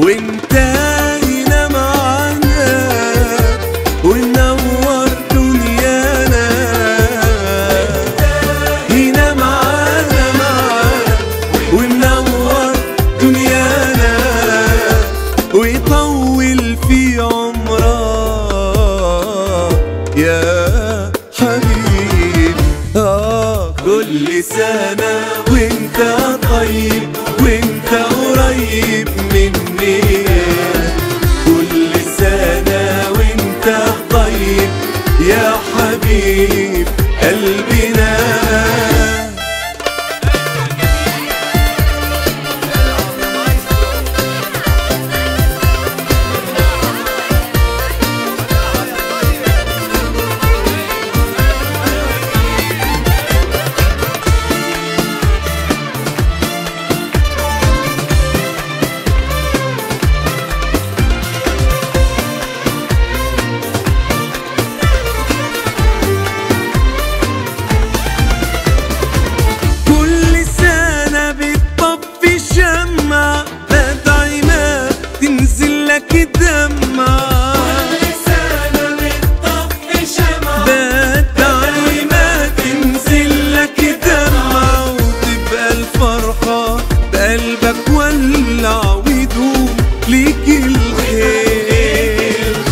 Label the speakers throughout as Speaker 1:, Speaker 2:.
Speaker 1: وانت هنا معانا ونور دنيانا هنا معانا معانا ونور دنيانا ويطول في عمرك يا حبيبي آه كل سنة وانت طيب وانت قريب مني كل سنة وانت طيب يا حبيب قلبنا كل سنة بتطفي شمعة بدعي ما تنزل لك دمعة بدعي ما تنزل لك دمعة وتبقى الفرحة بقلبك ولع ويدوم ليك الخير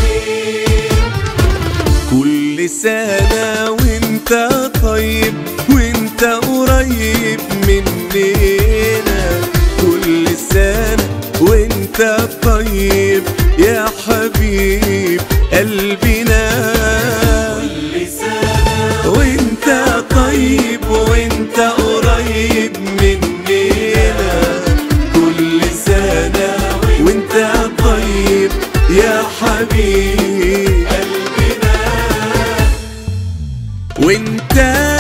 Speaker 1: كل سنة وانت طيب وانت قريب مننا كل سنة وانت طيب يا حبيب قلبنا كل سنة وانت طيب وانت قريب مننا كل سنة وانت طيب يا حبيب قلبنا وانت